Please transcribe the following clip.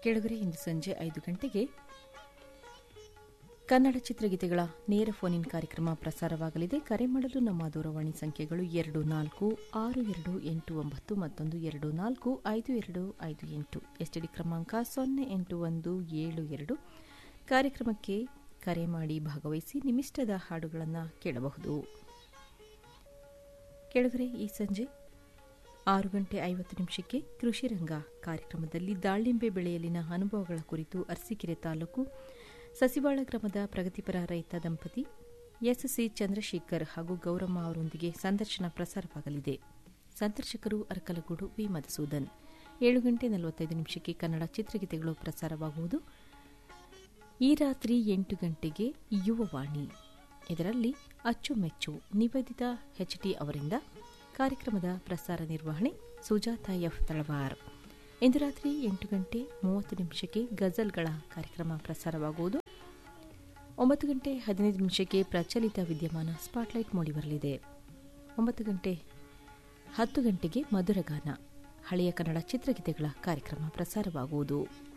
ಕೆಳಗರೆ ಇಂದು ಸಂಜೆ ಐದು ಗಂಟೆಗೆ ಕನ್ನಡ ಚಿತ್ರಗೀತೆಗಳ ನೇರ ಫೋನ್ ಇನ್ ಕಾರ್ಯಕ್ರಮ ಪ್ರಸಾರವಾಗಲಿದೆ ಕರೆ ಮಾಡಲು ನಮ್ಮ ದೂರವಾಣಿ ಸಂಖ್ಯೆಗಳು ಎರಡು ನಾಲ್ಕು ಆರು ಎರಡು ಎಂಟು ಒಂಬತ್ತು ಮತ್ತೊಂದು ಎರಡು ನಾಲ್ಕು ಐದು ಎರಡು ಐದು ಎಂಟು ಎಸ್ಟಿಡಿ ಕ್ರಮಾಂಕ ಸೊನ್ನೆ ಎಂಟು ಒಂದು ಏಳು ಎರಡು ಕಾರ್ಯಕ್ರಮಕ್ಕೆ ಕರೆ ಮಾಡಿ ಭಾಗವಹಿಸಿ ನಿಮಿಷ್ಟದ ಹಾಡುಗಳನ್ನು ಕೇಳಬಹುದು ಕೆಳಗರೆ ಈ ಸಂಜೆ ಆರು ಗಂಟೆ ಐವತ್ತು ನಿಮಿಷಕ್ಕೆ ಕೃಷಿ ರಂಗ ಕಾರ್ಯಕ್ರಮದಲ್ಲಿ ದಾಳಿಂಬೆ ಬೆಳೆಯಲಿನ ಅನುಭವಗಳ ಕುರಿತು ಅರಸೀಕೆರೆ ತಾಲೂಕು ಸಸಿವಾಳ ಗ್ರಾಮದ ಪ್ರಗತಿಪರ ರೈತ ದಂಪತಿ ಎಸ್ಸಿ ಚಂದ್ರಶೇಖರ್ ಹಾಗೂ ಗೌರಮ್ಮ ಅವರೊಂದಿಗೆ ಸಂದರ್ಶನ ಪ್ರಸಾರವಾಗಲಿದೆ ಸಂದರ್ಶಕರು ಅರಕಲಗೂಡು ವಿ ಮಧುಸೂದನ್ ಏಳು ಗಂಟೆ ನಲವತ್ತೈದು ನಿಮಿಷಕ್ಕೆ ಕನ್ನಡ ಚಿತ್ರಗೀತೆಗಳು ಪ್ರಸಾರವಾಗುವುದು ಈ ರಾತ್ರಿ ಎಂಟು ಗಂಟೆಗೆ ಯುವವಾಣಿ ಇದರಲ್ಲಿ ಅಚ್ಚುಮೆಚ್ಚು ನಿವೇದಿತಾ ಎಚ್ಟಿ ಅವರಿಂದ ಕಾರ್ಯಕ್ರಮದ ಪ್ರಸಾರ ನಿರ್ವಹಣೆ ಸುಜಾತ ಎಫ್ ತಳವಾರ್ ಇಂದು ರಾತ್ರಿ ಎಂಟು ಗಂಟೆ ಮೂವತ್ತು ನಿಮಿಷಕ್ಕೆ ಗಜಲ್ಗಳ ಕಾರ್ಯಕ್ರಮ ಪ್ರಸಾರವಾಗುವುದು ಒಂಬತ್ತು ಗಂಟೆ ಹದಿನೈದು ನಿಮಿಷಕ್ಕೆ ಪ್ರಚಲಿತ ವಿದ್ಯಮಾನ ಸ್ಪಾಟ್ಲೈಟ್ ಮೂಡಿಬರಲಿದೆ ಒಂಬತ್ತು ಗಂಟೆ ಹತ್ತು ಗಂಟೆಗೆ ಮಧುರಗಾನ ಹಳೆಯ ಕನ್ನಡ ಚಿತ್ರಗೀತೆಗಳ ಕಾರ್ಯಕ್ರಮ ಪ್ರಸಾರವಾಗುವುದು